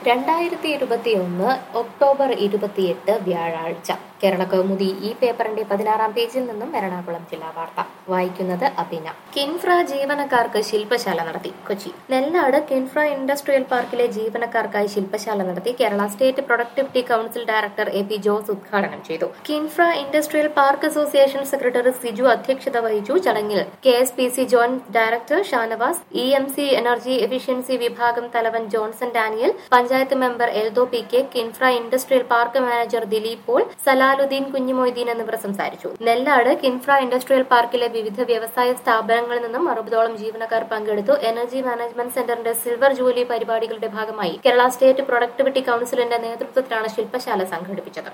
രണ്ടായിരത്തി ഇരുപത്തിയൊന്ന് ഒക്ടോബർ ഇരുപത്തിയെട്ട് വ്യാഴാഴ്ച കേരള കൗമുദി ഈ പേപ്പറിന്റെ പതിനാറാം പേജിൽ നിന്നും എറണാകുളം ജില്ലാ വാർത്ത വായിക്കുന്നത് അബിന കിൻഫ്ര ജീവനക്കാർക്ക് ശില്പശാല നടത്തി കൊച്ചി നെല്ലാട് കിൻഫ്ര ഇൻഡസ്ട്രിയൽ പാർക്കിലെ ജീവനക്കാർക്കായി ശില്പശാല നടത്തി Kerala state productivity council director A P Jose ഉദ്ഘാടനം ചെയ്തു KINFRA industrial park association secretary Siju അധ്യക്ഷത വഹിച്ചു ചടങ്ങിൽ K S P C joint director Shanavas E M C energy efficiency വിഭാഗം തലവൻ Johnson Daniel panchayat member Eldho P K KINFRA industrial park manager Dileep Paul Salaluddin Kunhimoideen എന്നിവർ സംസാരിച്ചു നെല്ലാട് കിൻഫ്ര ഇൻഡസ്ട്രിയൽ പാർക്കിലെ വിവിധ വ്യവസായ സ്ഥാപനങ്ങളിൽ നിന്നും അറുപതോളം ജീവനക്കാർ പങ്കെടുത്തു എനർജി മാനേജ്മെന്റ് സെന്ററിന്റെ സിൽവർ ജൂലി പരിപാടികളുടെ ഭാഗമായി കേരള സ്റ്റേറ്റ് പ്രൊഡക്ടിവിറ്റി കൌൺസിലിന്റെ നേതൃത്വത്തിലാണ് ശില്പശാല സംഘടിപ്പിച്ചത്